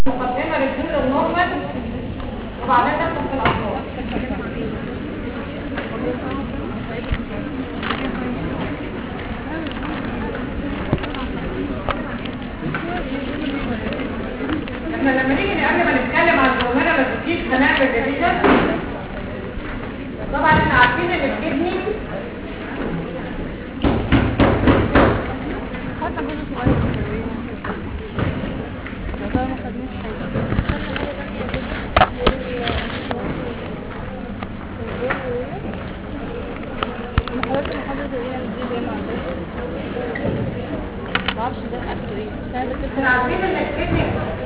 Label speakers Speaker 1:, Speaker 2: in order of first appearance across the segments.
Speaker 1: مقدمة للجيل النورمال وبعدين ندخل في الأطفال احنا لما نيجي قبل ما نتكلم عن الهرمونة ما تجيش هنعمل ريفيجن طبعا احنا عارفين ان الكدني
Speaker 2: حتى جزء صغير في التمرين. والله ما خدناش حاجة. أنا حضرت محاضرة اللي هي الجي بي ام عندنا. معرفش ده اخره ايه بس انا ذاكرت
Speaker 1: احنا عارفين ان الكدني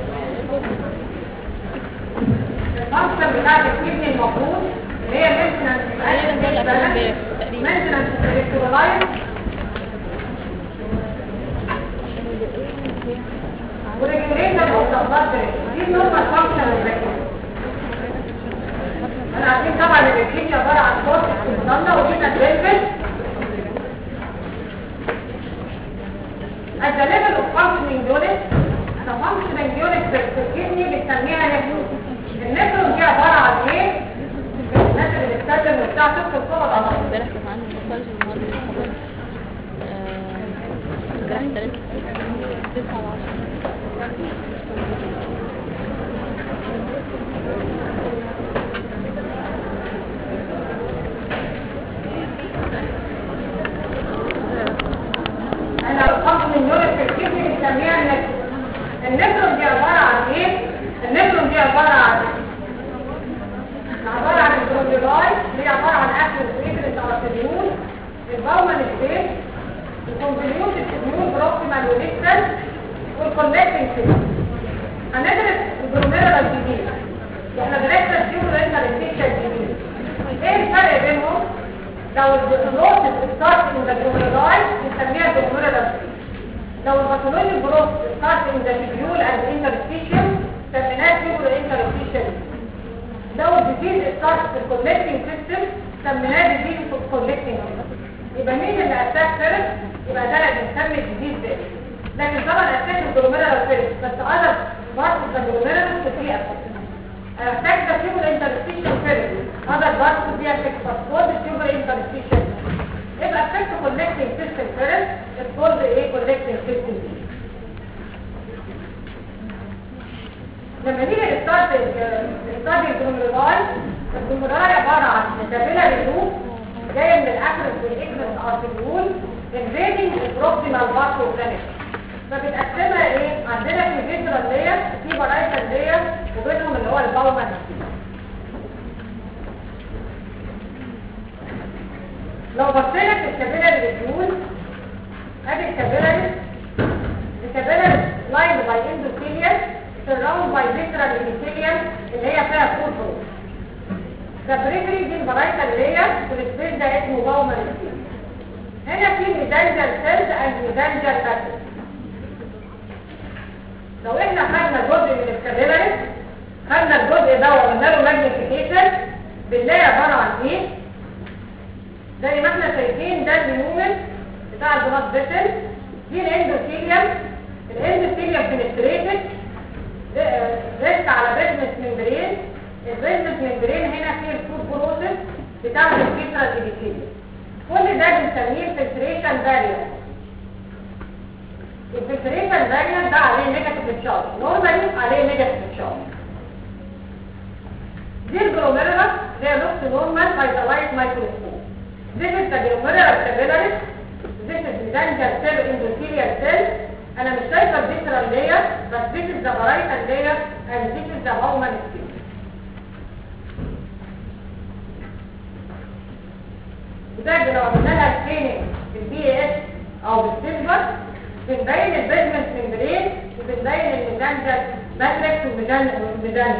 Speaker 1: الفانكشن بتاعت الكدني المفروض اللي هي مينتنس
Speaker 2: تقريبا ده اللي قبل امبارح تقريبا
Speaker 1: مينتنس الكترولايت وريجوليشن اوف ذا بلاد دي النورمال فانكشن للريكورد انا عارفين طبعا ان الكدني عباره عن كورتكس مضله ودي تدريبل at the level of functioning unit the functioning unit في الكدني بنسميها نفرون النفرون دي عباره عن ايه؟ الناس اللي بتتكلم وبتاع تدخل صوره العضلات
Speaker 2: امبارح كان عندي باثولوجي المواد اللي حضرت جراح تلاتة تسعة وعشرة
Speaker 1: انا الفصل النوري في الكدني بنسميها النفرون النفرون دي عباره عن ايه؟ النفرون دي عباره عن عباره عن البروتيلاي هي عباره عن اكل سيكريت او سيليول الباومن ستيت الكونفليوت السيليول بروكسيمال وديستال والكونكتنج سيليول هندرس الجلوميرال جديد احنا درسنا الجيوم انترستيشن جديد ايه الفرق بينهم؟ لو البروسيس ستارت ان ذا جلوميرال بنسميها جلوميرال لو الباثولوجي بروس ستارت ان ذا تيبيول اند انترستيشن سميناه تيبيول انترستيشن لو الديزيز ستارت في الكولكتنج سيستم سميناه ديزيز في الكولكتنج سيستم يبقى مين اللي اتاك فيرست يبقى ده اللي بنسمي الديزيز ده لكن طبعا اتاك الجلوميرال فيرست بس اذر بارت اوف ذا جلوميرال كتير اتاك ذا تيبيول انترستيشن فيرست اذر بارت اوف ذا اتاك بس كود التيبيول انترستيشن يبقى اتاك كولكتنج سيستم فيرست الكود ايه كولكتنج سيستم لما نيجي نستارت نستارت الجلوميرولاي الجلوميرولاي عبارة عن كابيلاري لوب جاية من الأكرس والإكرس ارتيول invading البروكسيمال بارت اوف ذا فبتقسمها ايه؟ عندنا في فيترال لير في برايتال لير وبينهم اللي هو الباومان لو بصينا في الكابيلاري ريجول ادي الكابيلاري الكابيلاري لاين باي اندوثيليال surround by visceral epithelium اللي هي فيها فود هول ده بريفري دي البرايتال لير والسبيس ده اسمه باومر هنا في ميدانجر سيلز اند ميدانجر باتل لو احنا خدنا جزء من الكابيلاري خدنا الجزء ده وعملنا له ماجنيفيكيشن بنلاقي عباره عن ايه زي ما احنا شايفين ده النيومن بتاع البلاد فيسل دي الاندوثيليوم الاندوثيليوم بنستريتد ريست على بيزنس ممبرين البيزنس ممبرين هنا فيه الفود بروسيس بتاع الفيترال ابيثيليوم كل ده بنسميه الفلتريشن بارير الفلتريشن بارير ده عليه نيجاتيف تشارج نورمالي عليه نيجاتيف تشارج دي الجلوميرولس اللي هي نص نورمال باي ذا لايت مايكروسكوب This is the glomerular capillaries. This is mesangial cell endothelial cell. انا مش شايفه الفيترال لاير بس this is the parietal layer and this is the bowman skin وده لو عملنا لها سكريننج بالبي اس او بالسيلفر بنبين البيزمنت ممبرين وبنبين الميزانجل ماتريكس والميزانجل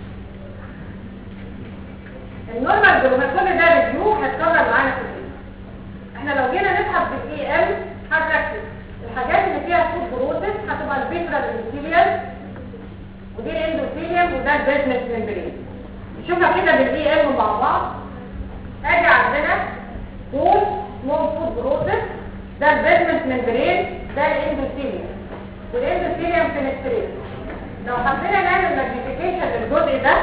Speaker 1: النورمال جلومير كل ده ريفيو هتكرر معانا في الفيديو احنا لو جينا نبحث بالاي ام هنركز الحاجات اللي فيها فود بروسيس هتبقى الفيترال اندوثيليال ودي الاندوثيليوم وده البيزمنت ممبرين نشوفها كده بالاي ام مع بعض ادي عندنا دول سمول فود بروسيس ده البيزمنت ممبرين ده الاندوثيليوم والاندوثيليوم فينستريت لو حبينا نعمل ماجنيفيكيشن للجزء ده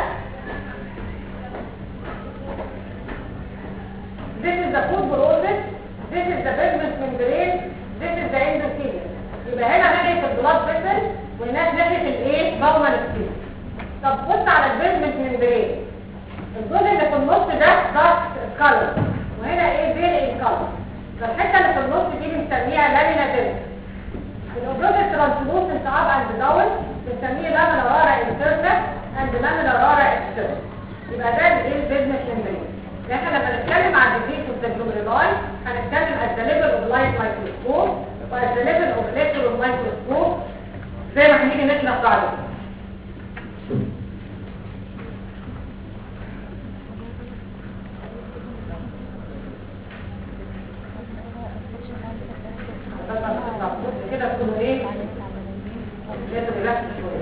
Speaker 1: This is the food process, this is the basement membrane, this is the endothelium. يبقى هنا ناحية البلاد فيسل والناس ناحية الايه؟ بومن ستيل. طب بص على البيزمنت ممبرين. الجزء اللي في النص ده دارك كلر وهنا ايه فيري كلر. فالحتة اللي في النص دي بنسميها لامينا ديل. الأوبروجيت ترانسلوسنت اب اند داون بنسميه لامينا رارا انترنا اند لامينا رارا اكسترنا. يبقى ده الايه البيزمنت ممبرين. احنا لما نتكلم عن الديزيز اوف ذا جلوميرولاي هنتكلم at the level of light microscope و at the level of electron microscope زي ما هنيجي نشرح بعدين بس هنشرح. بص كده تكونوا ايه لازم ريلاكس شويه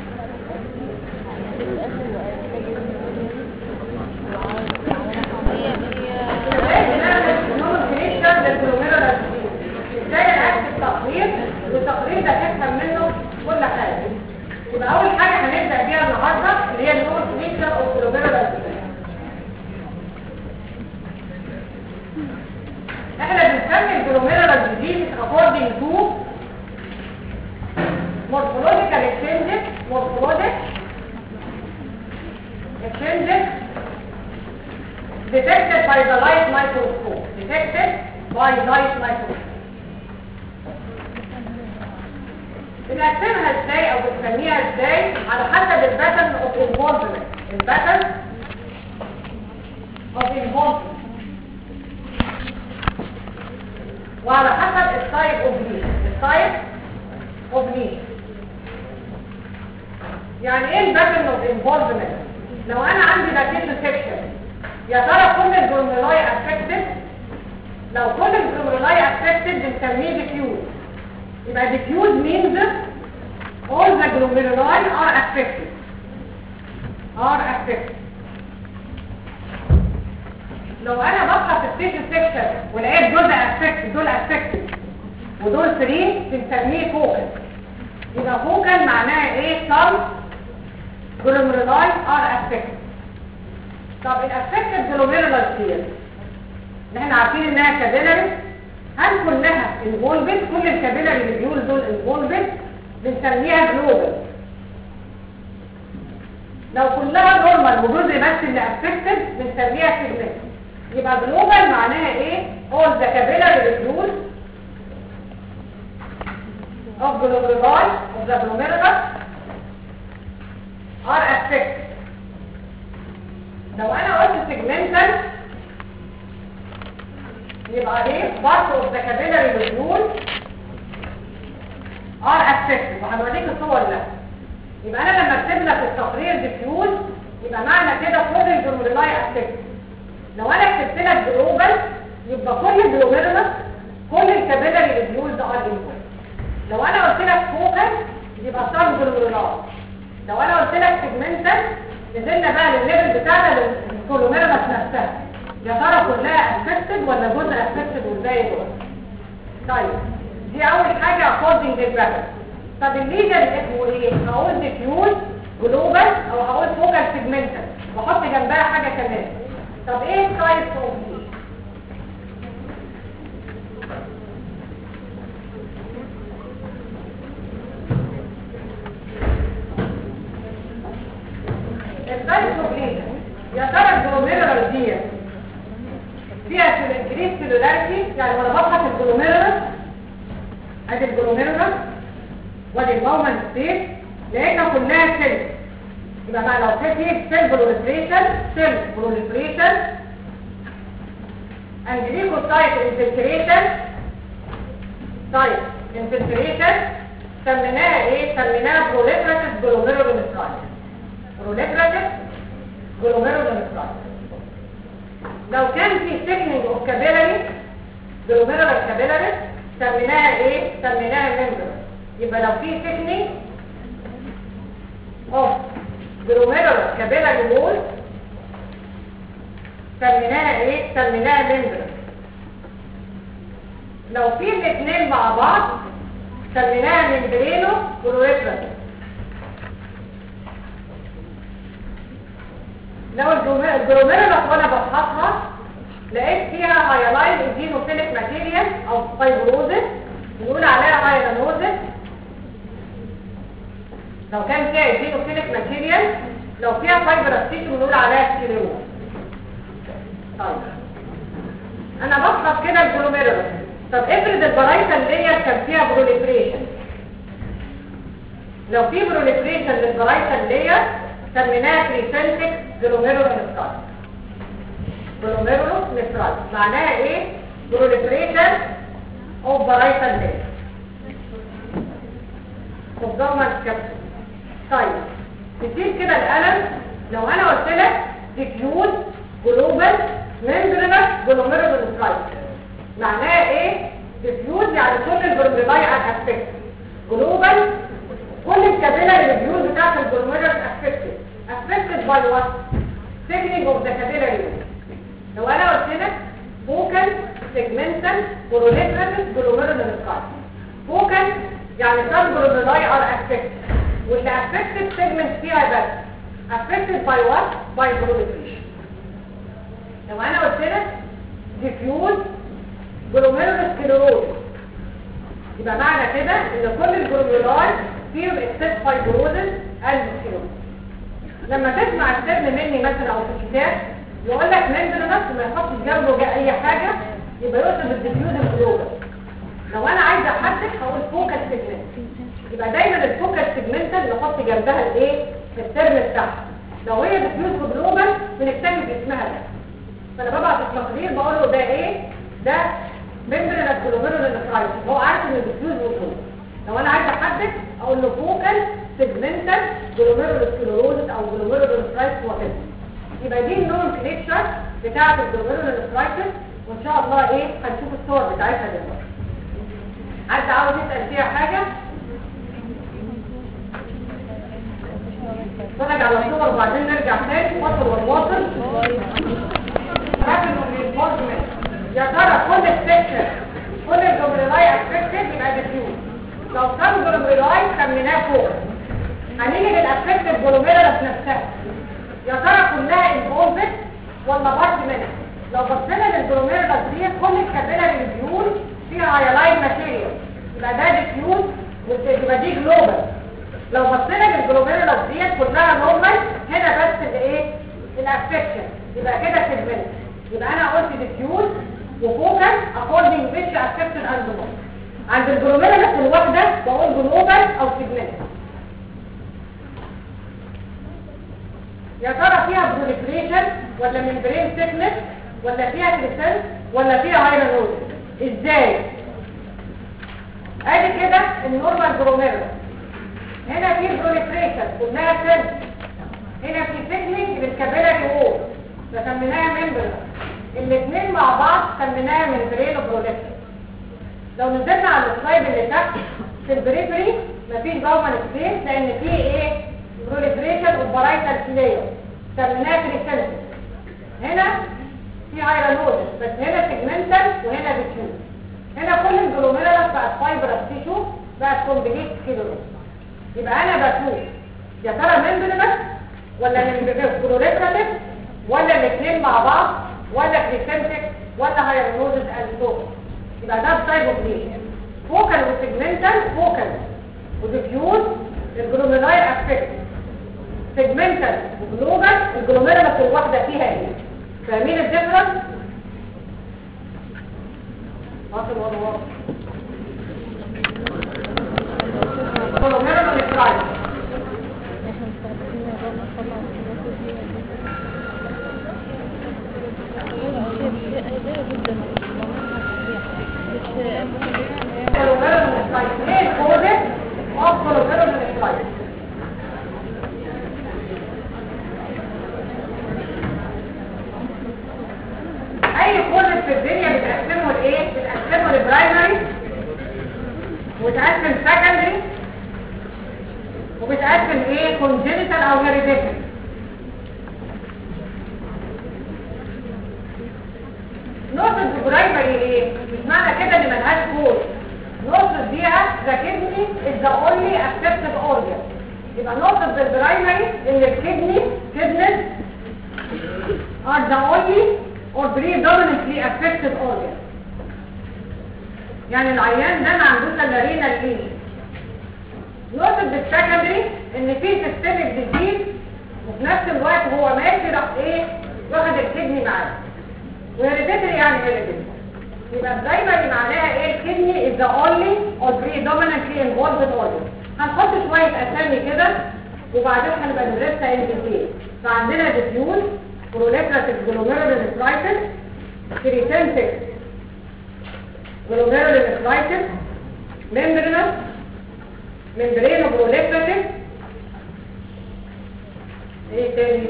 Speaker 1: ازاي بنعمل نومنكليشن للجلوميرولار ديزيز ازاي نكتب تقرير والتقرير ده تفهم منه كل حاجه يبقى اول حاجه هنبدا بيها النهارده اللي هي النومنكليشن اوف جلوميرولار ديزيز احنا بنسمي الجلوميرولار ديزيز according to morphological exchanges morphologic exchanges detected by the light microscope detected by light microscope بنقسمها ازاي او بنسميها ازاي على حسب الباترن اوف انفولفمنت الباترن اوف انفولفمنت وعلى حسب التايب اوف ليش التايب اوف ليش يعني ايه الباترن اوف انفولفمنت لو انا عندي لاتيشن سيكشن يا ترى كل الجلوميرولاي افكتد لو كل الجلوميرولاي افكتد بنسميه ديفيوز يبقى ديفيوز means all the glomeruli are affected are affected لو انا ببحث في التيشن سيكشن ولقيت دول افكتد دول افكتد ودول فري بنسميه فوكل يبقى فوكل معناها ايه some glomeruli are affected طب الافكتد جلوميرولار ديت اللي احنا عارفين انها كابيلاري هل كلها انفولفد كل الكابيلاري اللي بيقول دول انفولفد بنسميها جلوبال لو كلها نورمال وجزء بس اللي افكتد بنسميها سيجمنت يبقى جلوبال معناها ايه all the capillary reviews of glomeruli of the glomerulus are affected لو انا قلت سيجمنتال يبقى ايه part of the capillary reviews are affected وهنوريك الصور ده يبقى انا لما اكتب لك التقرير ديفيوز يبقى معنى كده كل الجلوميرولاي افكتد لو انا كتبت لك جلوبال يبقى كل الجلوميرولس كل الكابيلاري ريفيوز ار انفولد لو انا قلت لك فوكال يبقى صار جلوميرولاي لو انا قلت لك سيجمنتال نزلنا بقى للليفل بتاعنا للجلوميرولس نفسها يا ترى كلها افكتد ولا جزء افكتد وازاي دول طيب دي اول حاجه according للباترن طب الليجن اسمه ايه هقول ديفيوز جلوبال او هقول فوكال سيجمنتال واحط جنبها حاجه كمان طب ايه التايبس اوف التايبس اوف يا ترى الجلوميرولار دي فيها سيلكريت سيلولاريتي يعني وانا ببحث الجلوميرولار ادي الجلوميرولار وادي الباومن ستيت لقيتها كلها سيل يبقى بقى لو في سيل بروليفريشن سيل بروليفريشن and leukocyte infiltration type infiltration سميناها ايه سميناها proliferative glomerulonephritis proliferative glomerulonephritis لو كان في thickening of capillary glomerular capillary سميناها ايه سميناها membrane يبقى لو في thickening of glomerular capillary wall سميناها ايه سميناها membrane لو في الاثنين مع بعض سميناها membrano proliferative لو الجلومير- الجلوميرولس وانا بفحصها لقيت فيها هايلاين ايزينوفيليك ماتيريال او فايبروزس بنقول عليها هايلانوزس لو كان فيها ايزينوفيليك ماتيريال لو فيها فايبرس تيشو بنقول عليها سكليروز طيب انا بفحص كده الجلوميرولس طب افرض البرايتال لير كان فيها بروليفريشن لو في بروليفريشن للبرايتال لير سميناها كريسنتك جلوميرولونيفرايت جلوميرولونيفرايت معناها ايه بروليفريشن اوف برايتال لير تتضمن كبسول طيب نسيب كده القلم لو انا قلت لك ديفيوز جلوبال ممبرينس جلوميرولونيفرايت معناها ايه ديفيوز يعني كل البرميلاي افكت جلوبال كل الكابيلاري ريفيوز بتاعت الجلوميرولس افكتد افكتد باي وات سيجنينج اوف ذا كابيلاري لو انا قلت لك فوكال سيجمنتال بروليفراتيف جلوميرولونيفرايت فوكال يعني سب جلوميرولاي ار افكتد واللي افكتد سيجمنت فيها بس افكتد باي وات باي بروليفريشن لو انا قلت لك ديفيوز جلوميرولوسكليروز يبقى معنى كده ان كل الجلوميرولاي فيهم اكسس فايبروزس اند سكليروز لما تسمع السر مني مثلا او في الكتاب يقول لك ممبرنس وما يحطش جنبه جا- اي حاجه يبقى يقصد الديفيوز الجلوبال لو انا عايزه احدد هقول فوكال سيجمنت يبقى دايما الفوكال سيجمنتال نحط جنبها الايه الترم بتاعها لو هي ديفيوز جلوبال بنكتفي باسمها ده فانا ببعت التقرير بقول له ده ايه ده ممبرنس جلوبيرولونيفرايتس هو عارف ان الديفيوز جلوبال لو انا عايزه احدد اقول له فوكال سيجمنتال جلوميرولوسكليروزس او جلوميرولونيفرايتس وكده يبقى دي النون كليكشر بتاعه الجلوميرولونيفرايتس وان شاء الله ايه هنشوف الصور بتاعتها دلوقتي حد عاوز يسال فيها حاجه اتفرج على الصور وبعدين نرجع تاني فاصل ونواصل رابط reinforcement. يا ترى كل السكشن كل الجمبريلاي افكتد يبقى ديفيوز لو كان جلوميرولاي سميناه فوق هنيجي للافكتد جلوميرولس نفسها يا ترى كلها انفولفد ولا بارت منها لو بصينا للجلوميرولس دي كل الكابيلاري ريفيول فيها هايلاين ماتيريال يبقى ده ديفيوز وتبقى دي جلوبال لو بصينا للجلوميرولس دي كلها نورمال هنا بس الايه الافكشن يبقى كده سيجمنت يبقى انا قلت ديفيوز وفوكال اكوردنج which افكشن اند نورمال عند الجلوميرولس الواحده بقول جلوبال او سيجمنت يا ترى فيها بروليفريشن ولا ممبرين سيكنس ولا فيها كريسنس ولا فيها هايرانوز ازاي ادي كده النورمال جلوميرولس هنا في بروليفريشن قلناها سيل هنا في سيجنينج للكابيلاري وول فسميناها ممبرين الاثنين مع بعض سميناها ممبرين بروليفريشن لو نزلنا على السلايد اللي تحت في البريفري مفيش باومان سبيس لان في ايه بروليفريشن اوف برايتال كلير سميناها كريسنس هنا في هايرانوزس بس هنا سيجمنتال وهنا بتشوف هنا كل الجلوميرولس بقت فايبرس تيشو بقت كومبليت كيلورس يبقى انا بشوف يا ترى ممبرنس ولا بروليفراتيف ولا الاثنين مع بعض ولا كريسنتك ولا هايرانوزس اند سو يبقى ده التايب اوف ليشن فوكال وسيجمنتال فوكال وديفيوز الجلوميرولاي افكت سيجمنتال وجلوبال الجلوميرولس الواحده فيها ايه فاهمين الديفرنس واصل ولا واصل جلوميرولس افرايت
Speaker 2: احنا مستعدين نجرب نطلع الكلاسات دي شيء هدايا جدا مش
Speaker 1: جلوميرولس افرايت ايه الكوزت اوف جلوميرولس افرايت اي كوزت في الدنيا بتقسمه لايه بتقسمه لبرايمري وتقسم سكندري وبتقسم ايه كونجنتال او هيريديتري نقطة البرايمري ايه مش معنى كده ان ملهاش كود نقطة بيها the kidney is the only accepted organ يبقى نقطة البرايمري ان الكدني كدنس the only or predominantly affected organ يعني العيان ده ما عندوش الا رينال ليجن نقطة بالسكندري ان في سيستميك ديزيز وفي نفس الوقت هو ماشي راح ايه واخد الكدني معاه وهيريديتري يعني هيريديتري يبقى دايما معناها ايه الكدني is the only or predominantly involved organ هنحط شوية اسامي كده وبعدين هنبقى ندرسها ان ديتيل فعندنا ديفيوز بروليفراتيف جلوميرولونيفرايتس كريتنتك جلوميرولونيفرايتس ممبرينس ممبرينو بروليفراتيف ايه تاني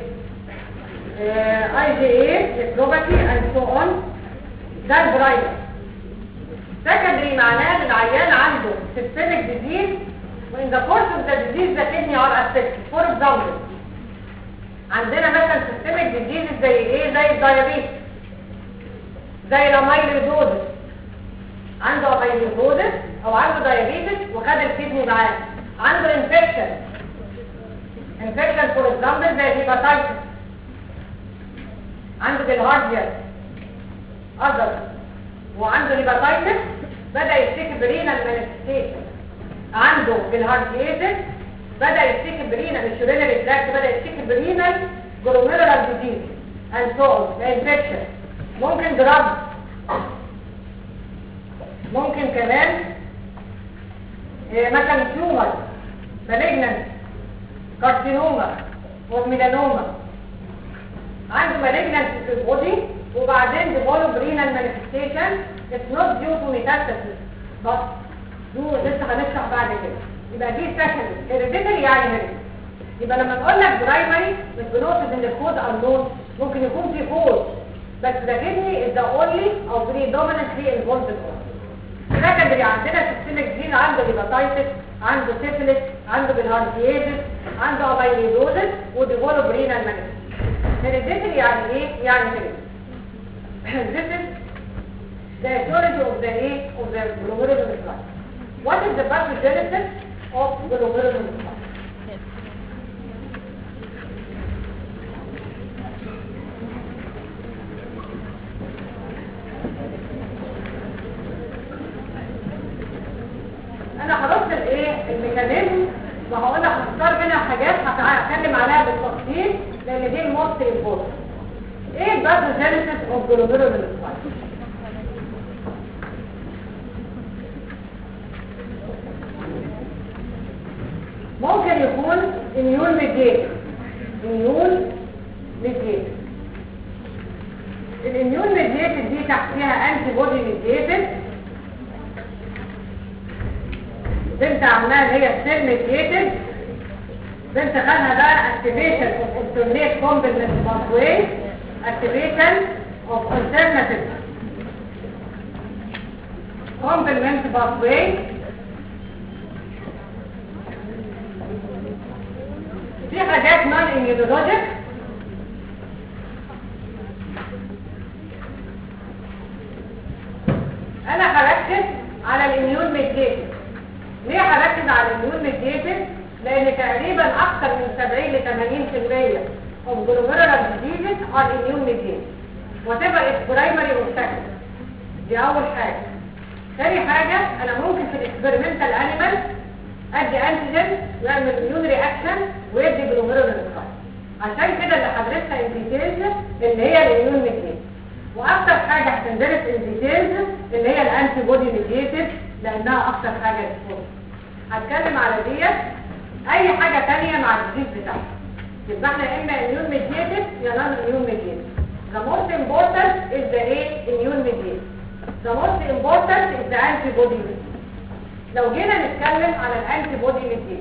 Speaker 1: اي جي اي نيكروباتي اند سو اون ده البرايمر سكندري معناه ان العيان عنده systemic disease وان the course of the disease the kidney are affected for example عندنا مثلا systemic disease زي ايه زي الدايابيتس زي الاميلويدوزس عنده اميلويدوزس او عنده دايابيتس وخد الكدني معاه عنده انفكشن انفكشن فور اكزامبل زي الهيباتايتس عنده بالهارديا اذر وعنده هيباتايتس بدا يشتكي برينال مانيفستيشن عنده بالهارديتس بدا يشتكي برينال مش يورينري تراكت بدا يشتكي برينال جلوميرولار ديزيز اند سو اون انفكشن ممكن دراج ممكن كمان إيه مثلا تيومر مالجنانت كارسينوما وميلانوما عنده مالجنانت في البودي وبعدين ديفولوب رينال مانيفستيشن اتس نوت ديو تو ميتاستاسيس بس دو لسه هنشرح بعد كده يبقى دي سكند هيريديتري يعني هيريديتري يبقى لما نقول لك برايمري مش بنقصد ان الكود انون ممكن يكون في كود بس ده كدني از ذا اونلي او بريدوميننتلي انفولد سكندري عندنا سيستميك جين عنده هيباتايتس عنده سيفيلس عنده بالهارديازيس عنده اميليدوزس وديفولوب رينال مانيفستيشن هيريديتري يعني ايه يعني هيريديتري this is the etiology of the A of the glomerulonephritis. What is the pathogenesis of glomerulonephritis? انا خلاص الايه الميكانيزم وهقول لك هختار منها حاجات هتكلم عليها بالتفصيل لان دي الموست امبورتنت ايه الباثوجينيسيس اوف glomerulonephritis ممكن يكون immune mediated immune mediated الاميون mediated دي تحتها انتي بودي mediated بنت عملها اللي هي سيل mediated بنت خدها بقى activation of alternate complement pathway activation of alternative complement pathway في حاجات نون immunologic انا هركز على الاميون ميديتد ليه هركز على الاميون ميديتد لان تقريبا اكثر من 70 ل 80% of glomerular diseases are immune mediated whatever is primary or secondary دي اول حاجه تاني حاجه انا ممكن في الاكسبيرمنتال انيمال ادي انتيجين ويعمل اميون رياكشن ويدي glomerular عشان كده اللي هدرسها ان ديتيلز اللي هي الاميون ميديتد واكتر حاجه هتندرس ان ديتيلز اللي هي الانتي بودي ميديتد لانها اكتر حاجه تكون هتكلم على ديت اي حاجه تانية مع الديزيز بتاعها يبقى احنا يا اما اميون ميديتد يا نون اميون ميديتد the most important is the ايه immune mediated the most important is the antibody mediated لو جينا نتكلم على الانتي بودي ميديتد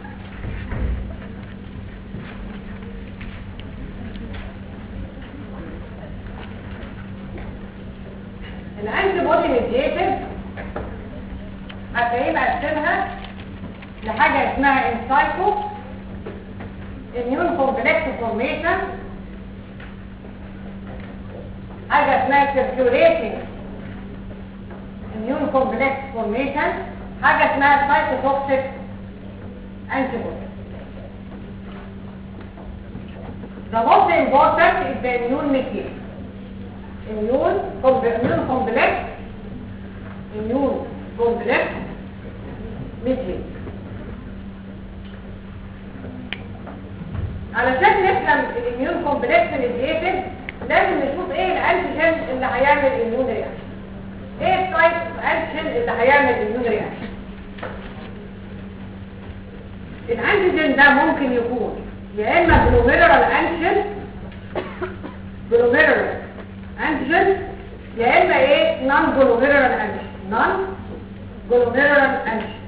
Speaker 1: الانتي بودي ميديتد هتلاقيه مقسمها لحاجه اسمها انسايكو immune complex formation حاجه اسمها circulating immune complex formation حاجه اسمها cytotoxic antibody The most important is the immune mediator. Immune, com- immune complex, immune complex mediator. علشان نفهم الاميون كومبلكس ميديتد لازم نشوف ايه الانتيجين اللي هيعمل الاميون رياكشن ايه التايب انتيجين اللي هيعمل الاميون رياكشن الانتيجين ده ممكن يكون يا اما جلوميرال انتيجين جلوميرال انتيجين يا اما ايه نون جلوميرال انتيجين نون جلوميرال انتيجين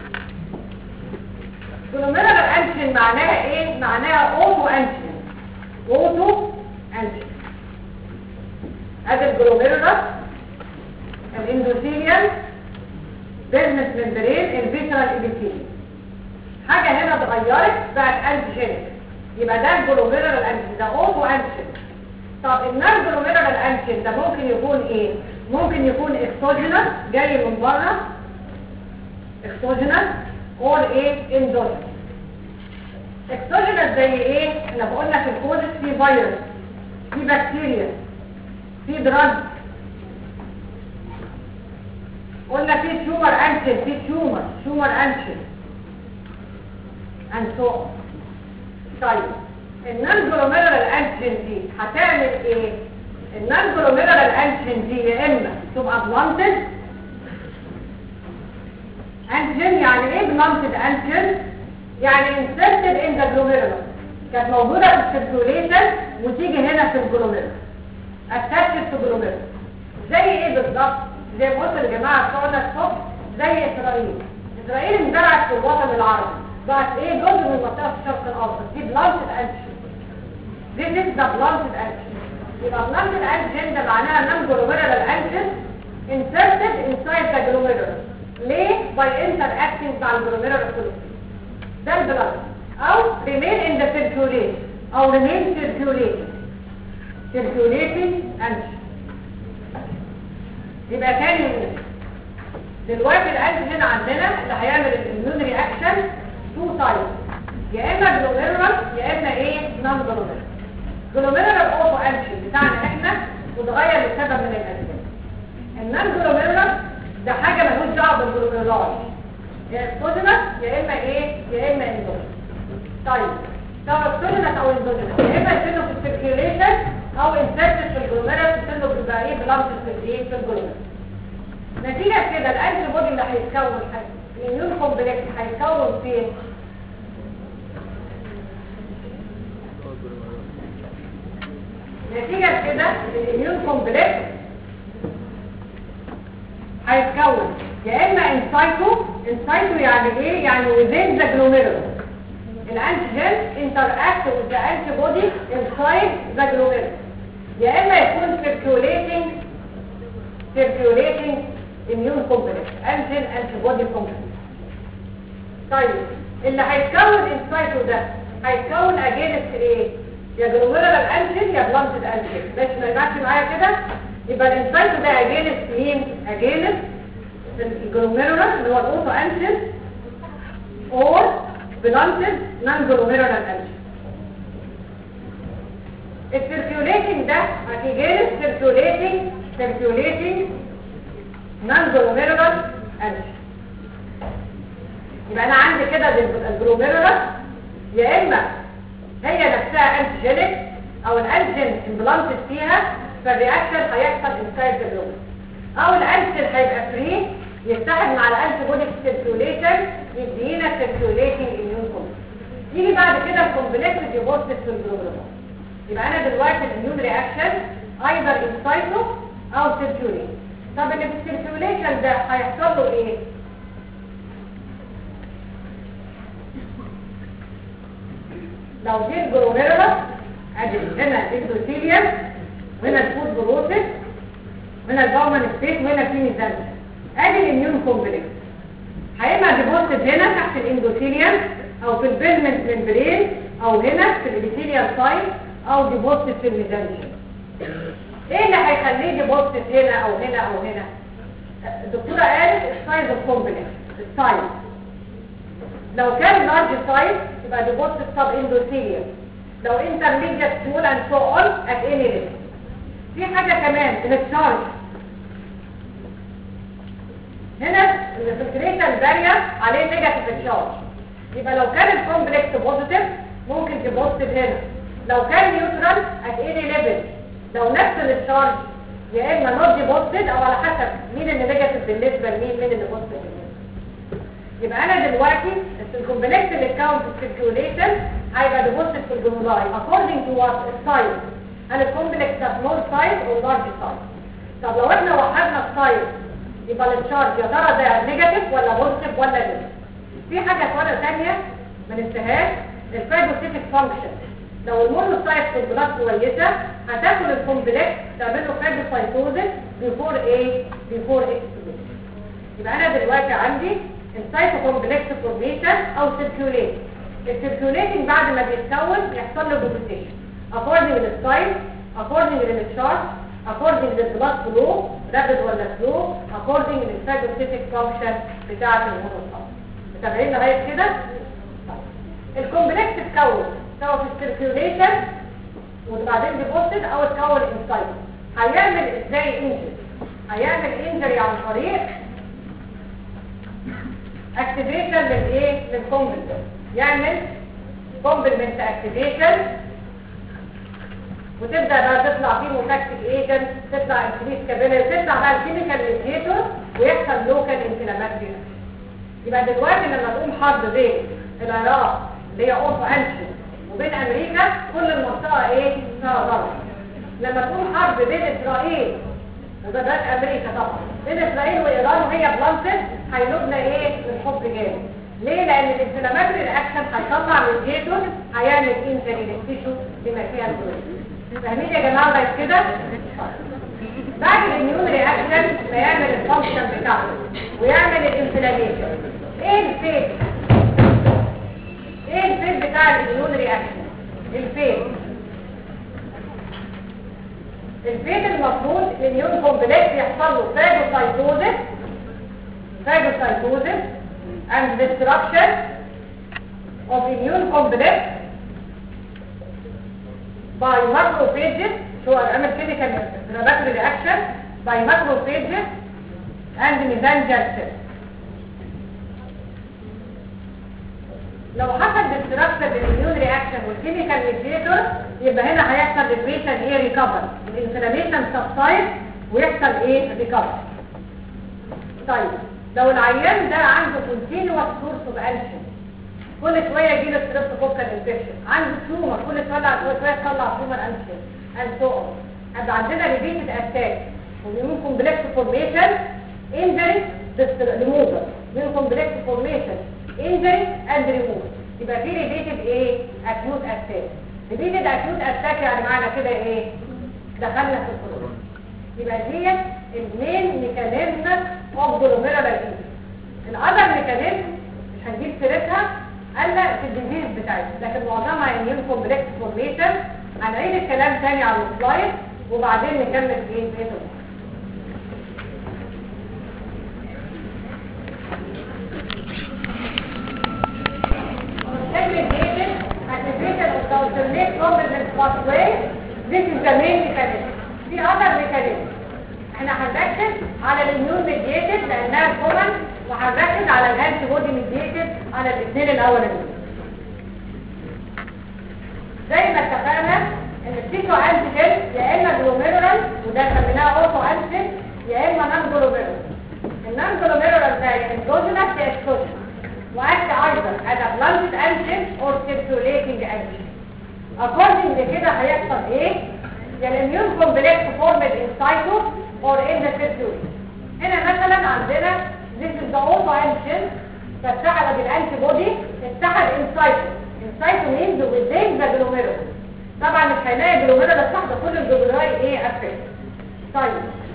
Speaker 1: جلوميرال انتيجين معناها ايه معناها اوتو انتيجين اوتو انتيجين ادي الجلوميرال الاندوثيليال بيزنس ممبرين الفيترال ابيثيليال حاجه هنا اتغيرت بقت انتيجين يبقى ده الجلوميرال انتيجين ده اوتو انتيجين طب النار جلوميرال انتيجين ده ممكن يكون ايه ممكن يكون اكسوجينس جاي من بره اكسوجينس اور ايه اندوجينس اكسوجينس زي ايه احنا بقولنا في الكودس في فيروس في بكتيريا في دراج قلنا في تيومر انتين في تيومر تيومر انتين and so on. طيب النون جلوميرال انتين دي هتعمل ايه النون جلوميرال انتين دي يا اما تبقى بلانتد انتين يعني ايه بلانتد انتين يعني inserted in the glomerulus كانت موجودة في السيركيوليشن وتيجي هنا في الجلوميرولس attached to glomerulus زي ايه بالظبط زي ما قلت للجماعه بتوعنا الصبح زي اسرائيل اسرائيل اندرعت في الوطن العربي بقت ايه جزء من منطقه الشرق الاوسط دي بلانتد انتشن This is the blunted antigen. يبقى blunted antigen ده معناها non glomerular antigen inserted inside the glomerulus. ليه؟ by interacting مع الجلوميرولار collective. ده البلد. أو remain in the circulation أو remain circulating. circulating antigen. يبقى تاني يقول دلوقتي الانتيجين عندنا اللي هيعمل الاميون رياكشن تو تايب يا اما جلوميرولار يا اما ايه نون جلوميرولار جلوميرولار اوتو انتيجين بتاعنا احنا وتغير لسبب من الاسباب النون جلوميرولار ده حاجه ملوش دعوه بالجلوميرولار يا اكسوجينس يا اما ايه يا اما اندوجينس طيب طب اكسوجينس او اندوجينس يا اما يسيبه في السيركيوليشن او انسرت في الجلوميرولار يسيبه بيبقى ايه بلانت في الايه في الجلوميرولار نتيجة كده الانتي بودي اللي هيتكون الاميون كومبلكس هيتكون فين نتيجة كده الاميون كومبلكس هيتكون يا اما انسايتو انسايتو يعني ايه يعني within the glomerulus الانتيجين interact with the antibody inside the glomerulus يا اما يكون circulating circulating immune complex antigen antibody complex طيب اللي هيتكون السايتو ده هيتكون اجينست ايه يا جلوميرال انتيجين يا بلانتد انتيجين ماشي ما يبقاش معايا كده يبقى الانسايتو ده اجينست مين اجينست الجلوميرال اللي هو الاوتو انتيجين اور بلانتد نون جلوميرال انتيجين السيركيوليتنج ده اجينست سيركيوليتنج سيركيوليتنج نون جلوميرولار انتي يبقى انا عندي كده الجلوميرولار يا اما هي نفسها انتيجينيك او الانتيجين امبلانتد فيها فالرياكشن هيحصل انسايد ذا جلوميرولار او الانتيجين هيبقى فري يتحد مع الانتي بودي في السيركيوليشن يدينا سيركيوليتنج اميون كومبلكس يجي بعد كده الكومبلكس يبص في الجلوميرولار يبقى انا دلوقتي الاميون رياكشن ايذر انسايتو او سيركيوليت طب اللي في السيركيوليشن ده هيحصل له ايه لو دي الجلوميرولار ادي هنا الاندوثيليوم وهنا الفود بروسيس وهنا الباومن ستيت وهنا في ميزان ادي الاميون كومبلكس هيبقى ديبوزيت هنا تحت الاندوثيليوم او في البيزمنت ممبرين او هنا في الابيثيليال سايت او ديبوزيت في الميزانشن ايه اللي هيخليه ديبوزيت هنا او هنا او هنا الدكتوره قالت السايز اوف كومبلكس السايز لو كان لارج سايز يبقى ديبوزيت سب اندوثيليوم لو intermediate small and so on at any level في حاجة كمان التشارج هنا الفلتريشن بارير عليه نيجاتيف تشارج يبقى لو كان الكومبلكس بوزيتيف ممكن تبوزيتيف هنا لو كان نيوترال at any level لو نفس التشارج يا اما نوت ديبوزيتد او على حسب مين اللي نيجاتيف بالنسبه لمين مين اللي بوزيتيف يبقى انا دلوقتي الكومبلكس اللي اتكون في السيركيوليشن هيبقى ديبوزيتد في الجلولاي according to what السايز هل الكومبلكس ده سمول سايز او لارج سايز طب لو احنا وحدنا السايز يبقى التشارج يا ترى ده نيجاتيف ولا بوزيتيف ولا نيجاتيف في حاجه ثانيه ثانيه ما ننساهاش الفاجوسيتيك فانكشن لو المونوسايت في البلاد كويسه هتاكل الكومبلكس تعمل له فاجوسايتوزيس بيفور ايه بيفور اكسبلوجن يبقى انا دلوقتي عندي السايتوكومبلكس فورميشن او سيركيوليت السيركيوليتنج بعد ما بيتكون يحصل له دوبيتيشن according للسايز according للتشارج according للبلاد فلو رابد ولا سلو according للفاجوسيتيك فانكشن بتاعه المونوسايت متابعين لغايه كده الكومبلكس اتكون سواء في السيركيوليشن وبعدين ديبوزيت او اتكون انسايد هيعمل ازاي انجري هيعمل انجري عن طريق اكتيفيشن للايه للكومبلمنت يعمل كومبلمنت اكتيفيشن وتبدا بقى تطلع فيه موتاكتيك ايجنت تطلع انكريس كابيلاري تطلع بقى الكيميكال ميديتور ويحصل لوكال انفلاماتري يبقى دلوقتي لما تقوم حرب بين العراق اللي هي اوف انشن وبين امريكا كل المنطقه ايه فيها غلط لما تقوم حرب بين اسرائيل وده ده امريكا طبعا بين اسرائيل وايران وهي بلانتد هيلوبنا ايه الحب جامد ليه لان الانفلاماتري رياكشن هيطلع ميديتور هيعمل انجري للتيشو بما فيها الجلوكوز فاهمين يا جماعه بقى كده بعد الاميون رياكشن بيعمل الفانكشن بتاعته ويعمل الانفلاميشن ايه الفيت ايه الفيت بتاع الاميون رياكشن الفيت الفيت المفروض الاميون كومبلكس يحصل له فاجوسايتوزيس فاجوسايتوزيس and destruction of immune complex by macrophages شو هنعمل chemical inflammatory reaction by macrophages and mesangial cells لو حصل destruction بالimmune reaction والchemical mediator يبقى هنا هيحصل البيشن ايه ريكفر الانفلاميشن سبسايد ويحصل ايه ريكفر طيب لو العيان ده عنده continuous source of action كل شويه يجي له ستريبتوكوكال انفكشن عنده تيومر كل شويه كل شويه يطلع تيومر انفكشن اند سو اون هيبقى عندنا ريبيتد اتاك وميون كومبلكس فورميشن انجري ريموفر ميون كومبلكس فورميشن انجري اند ريموفر يبقى في ريبيتد ايه اكيوت اتاك ريبيتد اكيوت اتاك يعني معنى كده ايه دخلنا في الكورونا يبقى ديت المين ميكانيزم اوف جلوميرال انجري الاذر ميكانيزم مش هنجيب سيرتها قال في الديزيز بتاعتها لكن معظمها اميون كومبلكس فورميشن هنعيد الكلام تاني على السلايد وبعدين نكمل ايه بقيه Segregated activation of the alternate complement pathway. This is the main mechanism. في other mechanism. احنا هنركز على الاميون ميديتد لانها كومن وهنركز على الانتي بودي ميديتد على الاثنين الاولانيين زي ما اتفقنا ان السيتو انتيجين يا اما جلوميرولال وده سميناه اوتو انتيجين يا اما نان جلوميرولال النان جلوميرولال ده يا اندوجينس يا اكسوجينس واكت ايضا از بلانتد انتيجين اور سيركيوليتنج انتيجين according لكده هيحصل ايه يا الاميون كومبلكس فورمد ان سايتو or in the circulation هنا مثلا عندنا this is the auto antigen فاتحد بالانتي بودي اتحد انسايتو انسايتو means within the glomerulus طبعا مش هنلاقي جلوميرولس واحده كل الجلوميرولاي ايه افكت طيب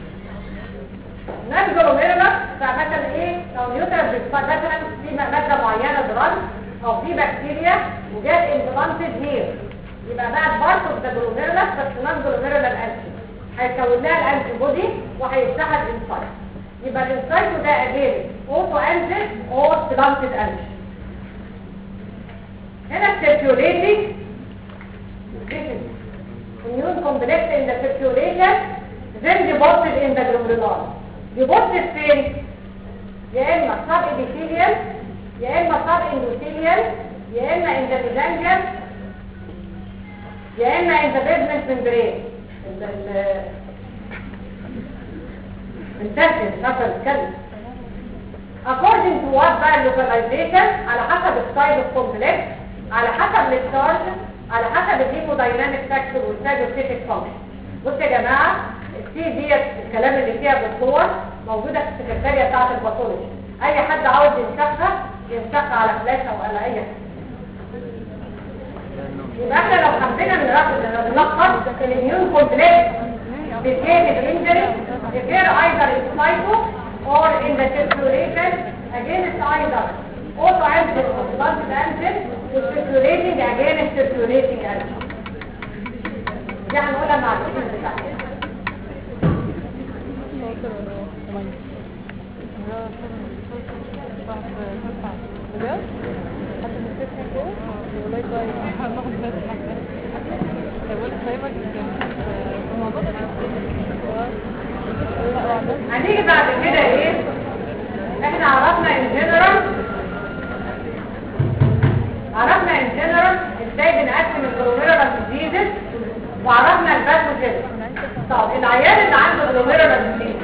Speaker 1: ناس جلوميرولس فمثلا ايه لو نيوترال مثلا في ماده معينه دران او في بكتيريا وجات امبلانتد هير يبقى بقى بارت اوف ذا جلوميرولس بس نان جلوميرولال انتي هيكون لها الانتي بودي وهيفتحها الانسايت يبقى الانسايت ده اجين اوتو انتي او بلانتد انتي هنا السيركيوليتنج immune complex in the circulation then deposited in the glomeruli deposited فين يا اما sub epithelial يا اما sub endothelial يا اما in the mesangium يا اما in the basement membrane ال- ال- التركز مثلا الكلب according to what بقى localization على حسب السايد اوف كومبلكس على حسب التشارج على حسب الهيمودايناميك فاكتور والفاجوسيتيك فانكشن بصوا يا جماعه السي ديت الكلام اللي فيها بالصور موجوده في السكرتاريه بتاعه الباثولوجي اي حد عاوز ينسخها ينسخها على فلاشه او على اي حاجه يبقى احنا لو حبينا نلخص نلخص الاميون كومبلكس بتهيئ الانجري appear either in cyto or in the circulation against either auto antigen or blood antigen circulating against circulating antigen دي هنقولها مع الاسم بتاعها
Speaker 2: بجد؟ حتى من السكن جوه؟ والله كويس هناخد بالك بقول دايما في الموضوع ده
Speaker 1: هنيجي بعد كده ايه احنا عرفنا ان جنرال عرفنا ان جنرال ازاي بنقسم الجلوميرال ديزيز وعرفنا الباثوجين طب العيان اللي عنده جلوميرال ديزيز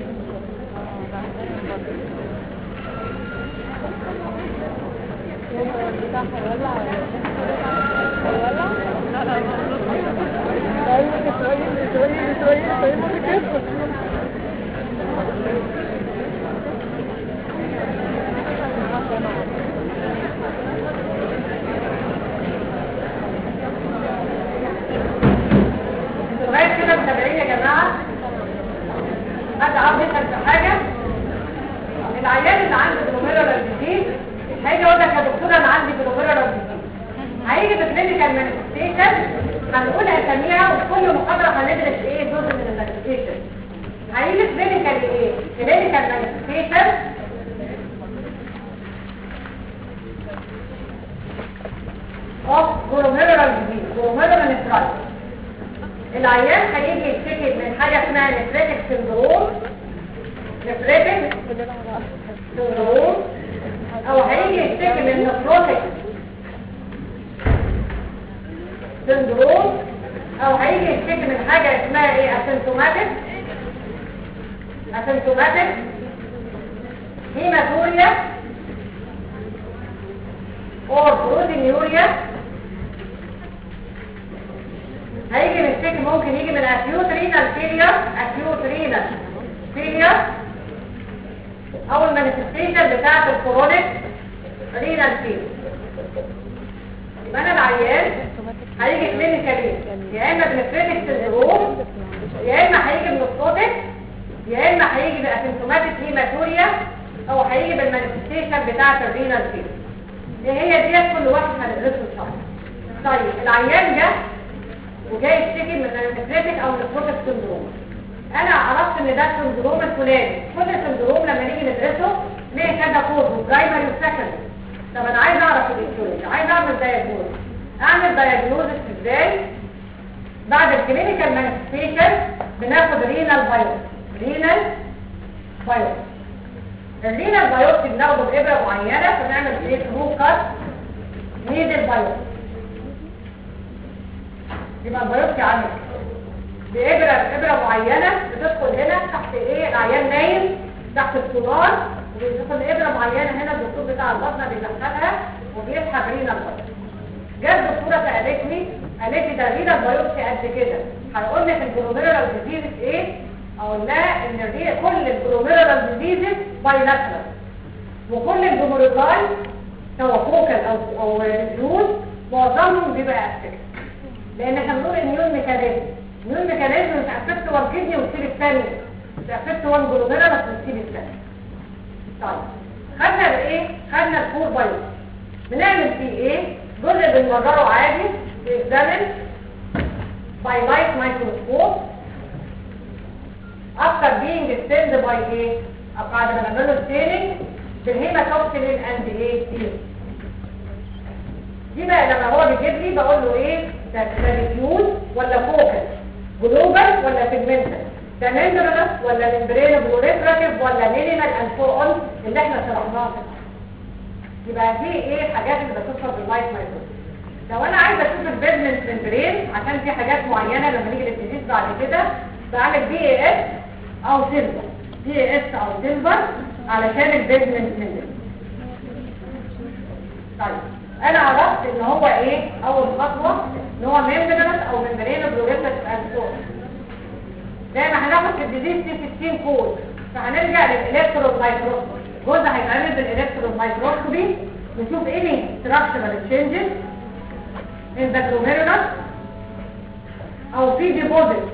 Speaker 1: انتوا لغايه كده متابعين يا جماعه حد عاوز يسال في حاجه العيان اللي عنده جلوميرال ديزيز هيجي يقول لك يا دكتور انا عندي جلوميرال ديزيز هيجي في كلينيكال مانيفستيشن هنقول اساميها وكل محاضره هندرس ايه جزء من المانيفستيشن هيجي كلينيكال ايه كلينيكال مانيفستيشن اوف جلوميرال ديزيز جلوميرال نفرايتس العيان هيجي يشتكي من حاجه اسمها نفريتك سندروم نفريتك سندروم او هيجي يشتكي من نفروتك سندروم او هيجي يشتكي من حاجه اسمها ايه اسيمتوماتيك اسيمتوماتيك هيماتوريا اور بروتينيوريا هيجي من الشك ممكن يجي من acute renal failure acute renal failure او المانيفستيشن بتاعت الكرونيك renal failure يبقى انا العيان هيجي كلينيكالي يا اما بنفريتك سندروم يا اما هيجي بنفروتك يا اما هيجي باسيمتوماتيك هيماتوريا او هيجي بالمانيفستيشن بتاعت الرينال فيلر ايه هي ديت كل واحد هندرسه ان شاء الله طيب العيان ده وجاي يشتكي من النفريتك او النفروتك سندروم انا عرفت ان ده السندروم الفلاني كل سندروم لما نيجي ندرسه ليه كذا كود برايمري وسكندري طب انا عايز اعرف الايتيولوجي عايز اعمل دايجنوز اعمل دايجنوز ازاي بعد الكلينيكال مانيفستيشن بناخد رينال بايوبسي رينال بايوبسي الرينال بايوبسي بناخده بابره معينه فنعمل ايه ثرو كات نيدل بايوبسي يبقى البيوبسي عامل بإبرة إبرة معينة بتدخل هنا تحت إيه العيان نايم تحت السونار وبيدخل إبرة معينة هنا الدكتور بتاع البطنة بيدخلها وبيسحب رينا البيوبسي جت دكتورة قالت لي قالت لي ده رينا البيوبسي قد كده هيقول لك الجلوميرال ديزيز إيه؟ أقول لها إن دي كل الجلوميرال ديزيز بايلاترال وكل الجمهوريات سواء فوكال أو أو ريديوز معظمهم بيبقى أسفل لان احنا بنقول الميون ميكانيزم الميون ميكانيزم مش افكت وان كدني وتسيب الثانيه مش افكت وان جلوميرا بس وتسيب الثانيه طيب خدنا الايه خدنا الفور بايو بنعمل فيه ايه جزء بنمرره عادي بيكزامن باي لايت مايكروسكوب افتر بينج ستيند باي ايه بعد ما نعمل له ستيننج بالهيماتوكسين اند ايه دي بقى لما هو بيجيب لي بقول له ايه ده ده ريفيوز ولا فوكس ولا بيجمنتال ده ممبرانس ولا ممبرين بروليفراتيف ولا مينيمال اند سو اون اللي احنا شرحناها يبقى دي ايه الحاجات اللي بتظهر باللايت مايكروسكوب لو انا عايزه اشوف البيزمنت ممبرين عشان في حاجات معينه لما نيجي للديزيز بعد كده بعمل بي اي اس او سيلفر بي اي اس او سيلفر علشان البيزمنت ممبرين طيب انا عرفت ان هو ايه اول خطوه ان هو ممبرانس او ممبرين بروليفراتيف اند سو زي ما هناخد في الديزيز دي 60 كود فهنرجع للالكترون مايكروسكوب جزء هيتعمل بالالكترون مايكروسكوبي نشوف ايه structural changes in the glomerulus او في deposit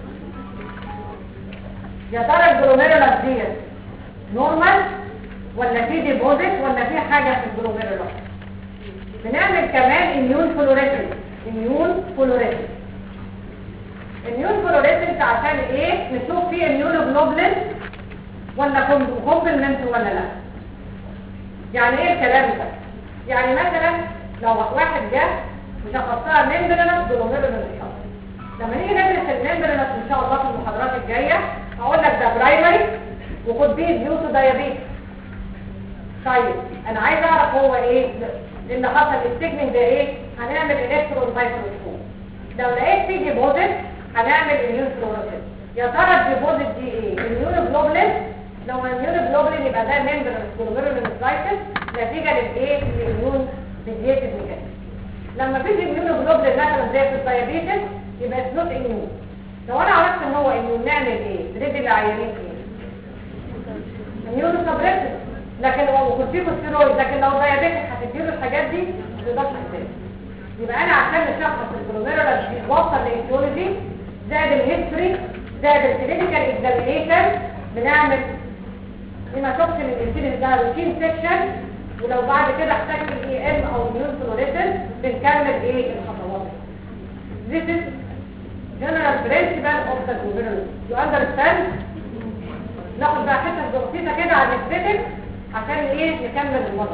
Speaker 1: يا ترى الجلوميرولس ديت نورمال ولا في ديبوزيت ولا في حاجه في الجلوميرولس بنعمل كمان اميون فلوريسنس اميون فلوريسنس اميون فلوريسنس عشان ايه نشوف فيه اميونوجلوبولين ولا كومبلمنت ولا لا يعني ايه الكلام ده يعني مثلا لو واحد جه وشخصها ممبرانس جلوميرولس لما نيجي ندرس الممبرانس ان شاء الله في المحاضرات الجايه هقول لك ده برايمري وخد بيه ديوتو دايابيت طيب انا عايز اعرف هو ايه اللي حصل السيجمنت ده ايه هنعمل الكترون مايكروسكوب لو لقيت فيه ديبوزيت هنعمل اميون فلوريسنس يا ترى الديبوزيت دي ايه اميون جلوبولين لو اميون جلوبولين يبقى ده ممبرانس جلوميرولينسايتس نتيجه للايه الاميون ميديتد ميكانيزم لما تيجي اميون جلوبولين مثلا زي في الدايابيتس يبقى سنوت اميون لو انا عرفت ان هو اميون نعمل ايه بريد العيانين ايه اميون سبريسنس لكن لو كورتيكوستيرويد لكن لو دايابيتك هتديله الحاجات دي ما تقدرش تحتاج يبقى انا عشان نشخص الجلوميرولس بيوصل لايديولوجي زائد الهيستوري زائد الكلينيكال اكزامينيشن بنعمل لما شفت من الانسولين ده روتين سيكشن ولو بعد كده احتاجت الاي ام او الميون فلوريسنس بنكمل ايه الخطوات This is general principle of the glomerulus. You understand? ناخد بقى حته بسيطه كده عن الفيزيك عشان ايه نكمل الوضع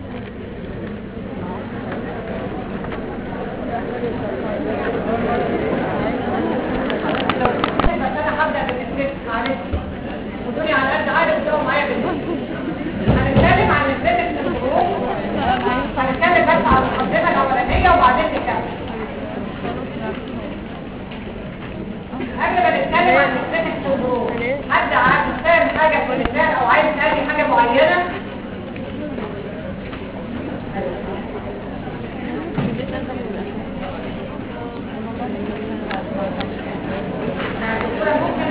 Speaker 1: بس انا هبدا بالفيزيك معلش خدوني على قد عارف ده معايا بالفيزيك هنتكلم عن الفيزيك في الظروف هنتكلم بس عن المقدمه الاولانيه وبعدين نكمل قبل ما نتكلم عن الفيزيك في الظروف حد عايز فاهم حاجه في اللسان او عايز تلاقي حاجه معينه الدكتوره ممكن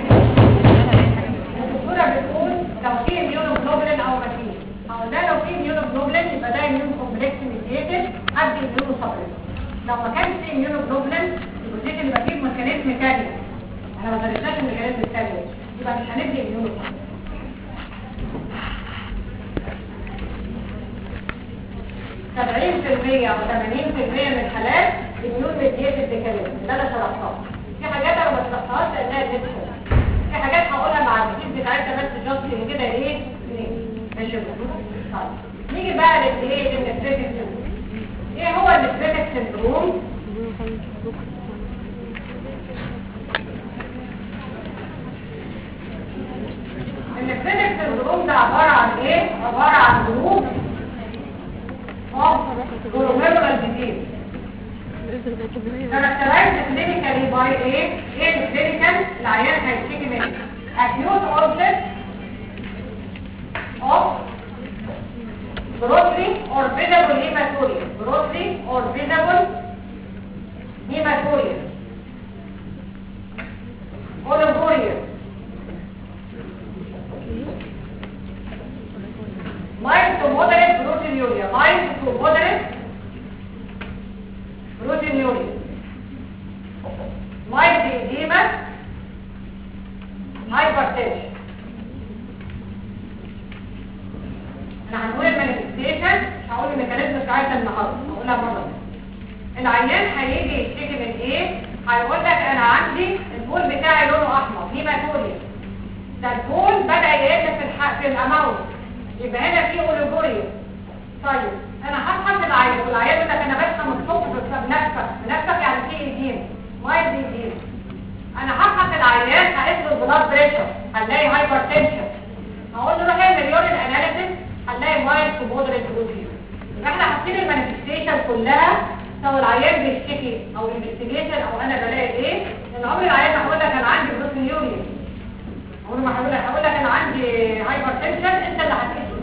Speaker 1: الدكتوره بتقول لو في اميونوجلوبولين او ما فيش قلنا لو في اميونوجلوبولين يبقى ده اميون كومبلكس ميديتد قد اميونو سبريس لو ما كانش في اميونوجلوبولين يبقى اللي بجيب ميكانيزم تاني انا ما درسناش الميكانيزم التاني يبقى مش هندي اميونو سبعين في المية أو ثمانين في المية من الحالات اميون ميديتد ديكاليزم ده أنا شرحتها في حاجات أنا ما شرحتهاش لأنها ديكاليزم في حاجات هقولها مع الجديد بتاعتها بس جاست كده إيه ماشي طيب نيجي بقى للإيه للنفريتك سندروم إيه هو النفريتك سندروم؟ النفريتك سندروم ده عبارة عن إيه؟ عبارة عن جروب glomerular disease characterized clinically by ايه؟ ايه الكلينيكال العيان هيشتكي منه acute onset of grossly or visible hematuria grossly or visible hematuria oliguria mild to moderate proteinuria mild to moderate proteinuria mild edema hypertension انا هنقول المانيفستيشن هقول الميكانيزم بتاعتها النهارده هقولها مره العيان هيجي يشتكي من ايه هيقول لك انا عندي البول بتاعي لونه احمر هيماتوريا ده البول بدا يقل في الح... في الاماونت يبقى هنا في اوليجوريا طيب انا هفحص العيان والعيان يقول لك انا بس الصبح بنفسك بنفسك يعني في ايدين مايل ايدين انا هفحص هنلاقي هايبرتنشن هقول له روح اعمل يورين اناليسيس هنلاقي مايل تو مودريت بروتين يبقى احنا حاطين المانيفستيشن كلها سواء العيان بيشتكي او انفستيجيشن او انا بلاقي ايه لان عمري العيان ما هقول لك انا عندي بروتينيوريا عمري ما هقول لك هقول لك انا عندي هايبرتنشن انت اللي هتقيس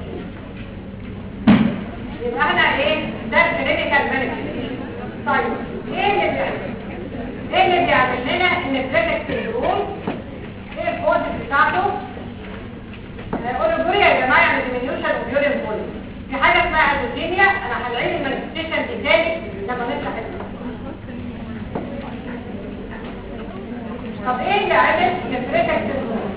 Speaker 1: يبقى احنا ايه ده الكلينيكال مانيفستيشن طيب ايه اللي بيعمل ايه اللي بيعمل لنا ان البريكت سندروم ايه الكوزز بتاعته الاوليجوريا يا جماعه يعني ديمينيوشن اوف يورين فوليوم في حاجه اسمها ادوزيميا انا هلاقي المانيفستيشن دي تاني لما نشرح طب ايه اللي عمل البريكت سندروم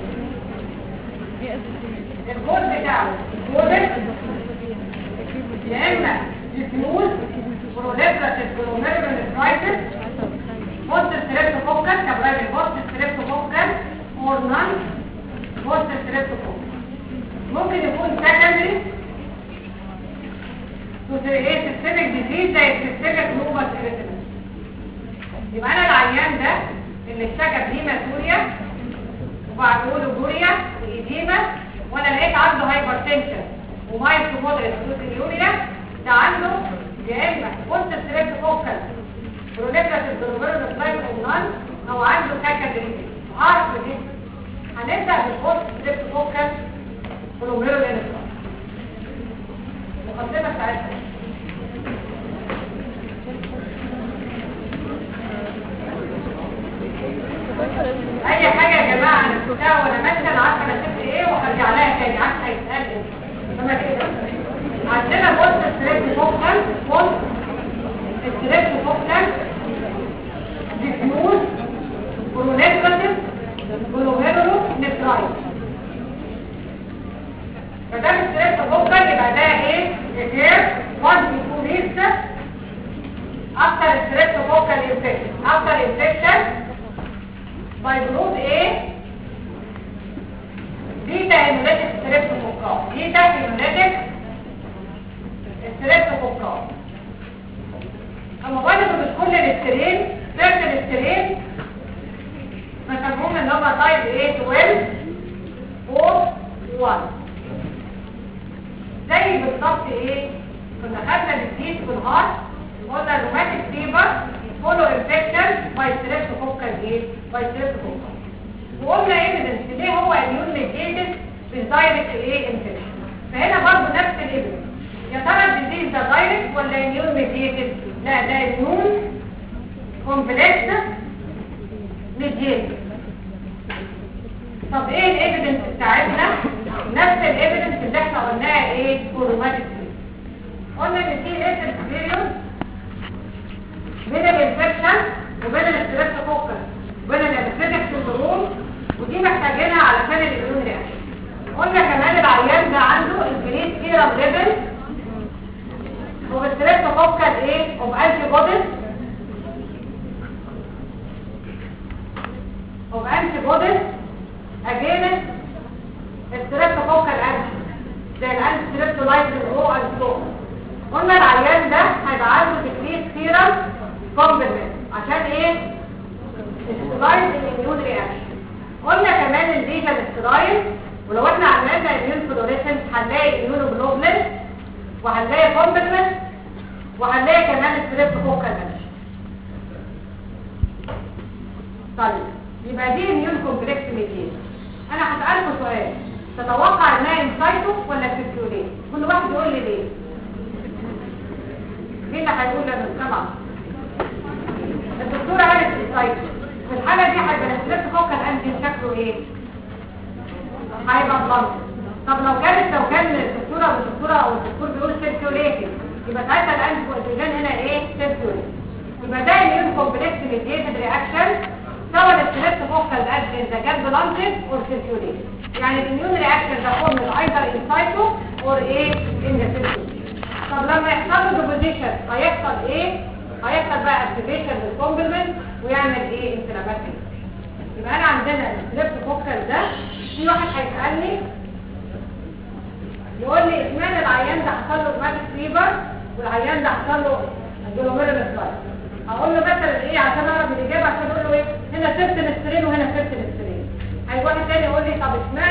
Speaker 1: الكود بتاعه الكود يا اما ديفيوز بروليفراتيف جلوميرولونيفرايتس بوست ستريبتوكوكس كبرايل بوست ستريبتوكوكس اور نون بوست ستريبتوكوكس ممكن يكون سكندري تو ايه سيستميك ديزيز زي السيستميك لوبس اريثمس يبقى انا العيان ده اللي اشتكى بهيماتوريا وبعده له جوريا وايديما وانا لقيت عنده هايبرتنشن ومايل تو مودريت بروتينيوريا ده عنده يا اما بوست ستريبتوكوكس بروليفراتيف جلوميرولو سلايد او نون او عنده سكندري عارف دي هنبدا بالبوست ستريبتوكوكس جلوميرولو سلايد المقدمه بتاعتها اي حاجه يا جماعه انا شفتها وانا ماشيه انا عارفه انا شفت ايه وهرجع لها تاني عارفه هيتقال ايه لما كده عندنا بوست ستريبتوكوكس بوست ستريبتوكوكس ديفيوز برونيفراتيف جلوميرولو نفرايت فده الستريبتوكوكس يبقى ده ايه غير 1 to 2 weeks after streptococcal infection after infection by group A بيتا هيموليتك ستريبتوكوكال بيتا هيموليتك ستريبتوكوكال اما برضه مش كل الاسترين سيرت الاسترين مسموهم ان هم تايب ايه 12 4 1 زي بالظبط ايه كنا خدنا الديس والهارت قلنا الروماتيك فيبر فولو انفكشن باي ستريبتوكوكال ايه باي ستريبتوكوكال وقلنا ايفيدنس ليه هو اميون ميديتد بالدايركت ايه انفكشن فهنا برضه نفس الايفيدنس يا ترى الديزيز ده دايركت ولا اميون ميديتد لا ده اميون كومبلكس ميديتد طب ايه الايفيدنس بتاعتنا نفس الايفيدنس اللي احنا قلناها ايه كوروماتيك قلنا ان في ليتر بيريود بين الانفكشن وبين الاستريبتوكوكس وبين الانفكشن سندروم ودي محتاجينها علشان الاميون رياكشن قلنا كمان العيان ده عنده البريد سيرم ليفل وبالستريبتوكوكال ايه اوف انتي بوديز اوف انتي بوديز اجينست الستريبتوكوكال انتي زي الانتي ستريبتولايزين او انتو قلنا العيان ده هيبقى عنده تكليف سيرم كومبلمنت عشان ايه استرايل الاميون رياكشن قلنا كمان البيتا الاسترايل ولو احنا عملنا اميون فلوريسنس هنلاقي اميونوجلوبولين وهنلاقي كومبلمنت وهنلاقي كمان ستريبتوكوكال طيب يبقى دي اميون كومبلكس ميديشن انا هسألكم سؤال تتوقع انها انسايتو ولا سيركيولين كل واحد يقول لي ليه مين اللي هيقول لنا السمع الدكتوره قالت انسايتو في الحاله دي هيبقى الستريبتوكوكال انتي شكله ايه هيبقى بلانك طب لو كانت لو كان الدكتوره او الدكتوره او الدكتور بيقول سيركيوليتنج يبقى ساعتها الانتي كوانتيجين هنا ايه سيركيوليتنج يبقى ده اميون كومبلكس ميديتد رياكشن سواء الستريبتوكوكال انتي اذا كان بلانك او سيركيوليتنج يعني الاميون رياكشن ده فورم ايذر انسايتو اور ايه ان ذا سيركيوليتنج طب لما يحصل له ديبوزيشن هيحصل ايه هيحصل بقى اكتيفيشن للكومبلمنت ويعمل ايه انفلاماتيك يبقى انا عندنا الستريبتوكوكال ده في واحد هيسالني يقول لي اشمعنى العيان ده حصل له روماتيك فيبر والعيان ده حصل له جلوميرولوس اقول له مثلا ايه عشان اعرف الاجابه عشان اقول له ايه هنا سبت الاسترين وهنا سبت الاسترين هيجي واحد تاني يقول لي طب اشمعنى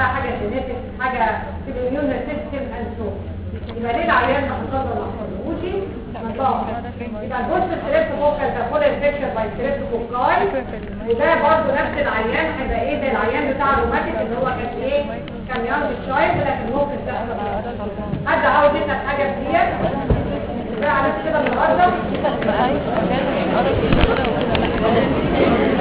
Speaker 1: بقى حاجه جينيتك حاجه في الاميون سيستم اند سو يبقى ليه العيان ما حصل له محصلهوش نظام يبقى البوست ستريبتوكوكال ده فول انفكشن باي ستريبتوكوكاي وده برضه نفس العيان هيبقى ايه زي العيان بتاع الروماتيك اللي هو كان ايه كان يانج شايلد لكن ممكن تحصل حد عاوز يسال حاجه كتير ده عملت كده النهارده
Speaker 2: كان قرب